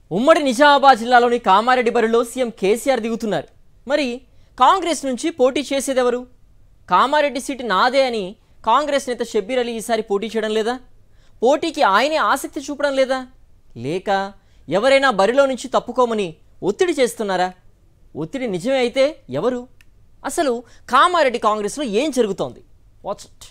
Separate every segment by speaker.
Speaker 1: ఉమ్మడి నిజామాబాద్ జిల్లాలోని కామారెడ్డి బరిలో సీఎం కేసీఆర్ దిగుతున్నారు మరి కాంగ్రెస్ నుంచి పోటీ చేసేదెవరు కామారెడ్డి సీటు నాదే అని కాంగ్రెస్ నేత షబ్బీర్ అలీ ఈసారి పోటీ చేయడం లేదా పోటీకి ఆయనే ఆసక్తి చూపడం లేదా లేక ఎవరైనా బరిలో నుంచి తప్పుకోమని ఒత్తిడి చేస్తున్నారా ఒత్తిడి నిజమే అయితే ఎవరు అసలు కామారెడ్డి కాంగ్రెస్లో ఏం జరుగుతోంది వాట్స్ ఇట్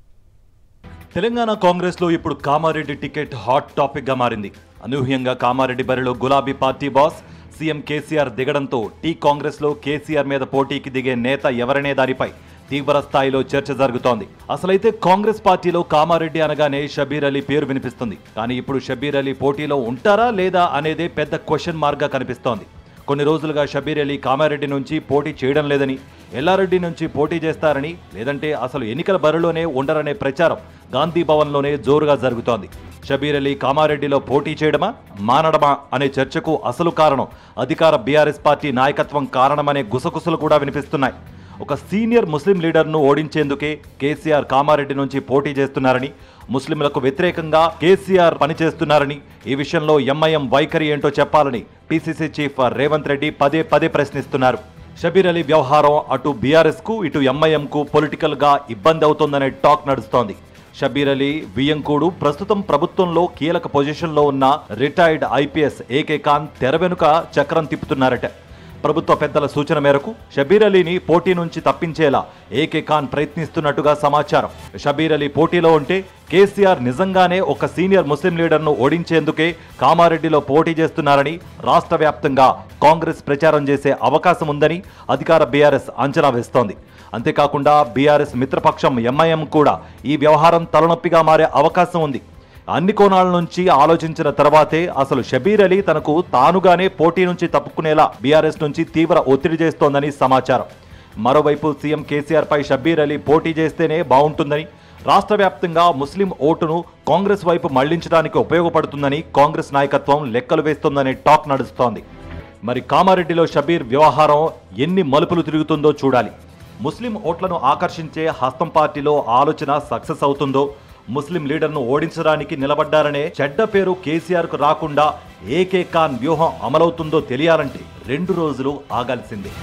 Speaker 2: తెలంగాణ కాంగ్రెస్ లో ఇప్పుడు కామారెడ్డి టికెట్ హాట్ టాపిక్ గా మారింది అనూహ్యంగా కామారెడ్డి బరిలో గులాబీ పార్టీ బాస్ సీఎం కేసీఆర్ దిగడంతో టీ కాంగ్రెస్ లో కేసీఆర్ మీద పోటీకి దిగే నేత ఎవరనే దానిపై తీవ్ర స్థాయిలో చర్చ జరుగుతోంది అసలైతే కాంగ్రెస్ పార్టీలో కామారెడ్డి అనగానే షబీర్ అలీ పేరు వినిపిస్తుంది కానీ ఇప్పుడు షబీర్ అలీ పోటీలో ఉంటారా లేదా అనేదే పెద్ద క్వశ్చన్ మార్క్ గా కనిపిస్తోంది కొన్ని రోజులుగా షబీర్ అలీ కామారెడ్డి నుంచి పోటీ చేయడం లేదని ఎల్లారెడ్డి నుంచి పోటీ చేస్తారని లేదంటే అసలు ఎన్నికల బరిలోనే ఉండరనే ప్రచారం గాంధీ భవన్లోనే జోరుగా జరుగుతోంది షబీర్ అలీ కామారెడ్డిలో పోటీ చేయడమా మానడమా అనే చర్చకు అసలు కారణం అధికార బీఆర్ఎస్ పార్టీ నాయకత్వం కారణమనే గుసగుసలు కూడా వినిపిస్తున్నాయి ఒక సీనియర్ ముస్లిం లీడర్ను ఓడించేందుకే కేసీఆర్ కామారెడ్డి నుంచి పోటీ చేస్తున్నారని ముస్లింలకు వ్యతిరేకంగా కేసీఆర్ పనిచేస్తున్నారని ఈ విషయంలో ఎంఐఎం వైఖరి ఏంటో చెప్పాలని పిసిసి చీఫ్ రేవంత్ రెడ్డి పదే పదే ప్రశ్నిస్తున్నారు షబీర్ అలీ వ్యవహారం అటు బీఆర్ఎస్ కు ఇటు ఎంఐఎం కు పొలిటికల్ గా ఇబ్బంది అవుతోందనే టాక్ నడుస్తోంది షబీర్ అలీ వియ్యంకూడు ప్రస్తుతం ప్రభుత్వంలో కీలక పొజిషన్లో ఉన్న రిటైర్డ్ ఐపీఎస్ ఏకే ఖాన్ తెర వెనుక చక్రం తిప్పుతున్నారట ప్రభుత్వ పెద్దల సూచన మేరకు షబీర్ అలీని పోటీ నుంచి తప్పించేలా ఏకే ఖాన్ ప్రయత్నిస్తున్నట్టుగా సమాచారం షబీర్ అలీ పోటీలో ఉంటే కేసీఆర్ నిజంగానే ఒక సీనియర్ ముస్లిం లీడర్ను ఓడించేందుకే కామారెడ్డిలో పోటీ చేస్తున్నారని రాష్ట్ర వ్యాప్తంగా కాంగ్రెస్ ప్రచారం చేసే అవకాశం ఉందని అధికార బీఆర్ఎస్ అంచనా వేస్తోంది అంతేకాకుండా బీఆర్ఎస్ మిత్రపక్షం ఎంఐఎం కూడా ఈ వ్యవహారం తలనొప్పిగా మారే అవకాశం ఉంది అన్ని కోణాల నుంచి ఆలోచించిన తర్వాతే అసలు షబీర్ అలీ తనకు తానుగానే పోటీ నుంచి తప్పుకునేలా బీఆర్ఎస్ నుంచి తీవ్ర ఒత్తిడి చేస్తోందని సమాచారం మరోవైపు సీఎం కేసీఆర్ పై షబీర్ అలీ పోటీ చేస్తేనే బాగుంటుందని రాష్ట్ర వ్యాప్తంగా ముస్లిం ఓటును కాంగ్రెస్ వైపు మళ్లించడానికి ఉపయోగపడుతుందని కాంగ్రెస్ నాయకత్వం లెక్కలు వేస్తోందనే టాక్ నడుస్తోంది మరి కామారెడ్డిలో షబీర్ వ్యవహారం ఎన్ని మలుపులు తిరుగుతుందో చూడాలి ముస్లిం ఓట్లను ఆకర్షించే హస్తం పార్టీలో ఆలోచన సక్సెస్ అవుతుందో ముస్లిం లీడర్ను ఓడించడానికి నిలబడ్డారనే చెడ్డ పేరు కేసీఆర్ కు రాకుండా ఏకే ఖాన్ వ్యూహం అమలవుతుందో తెలియాలంటే రెండు రోజులు ఆగాల్సిందే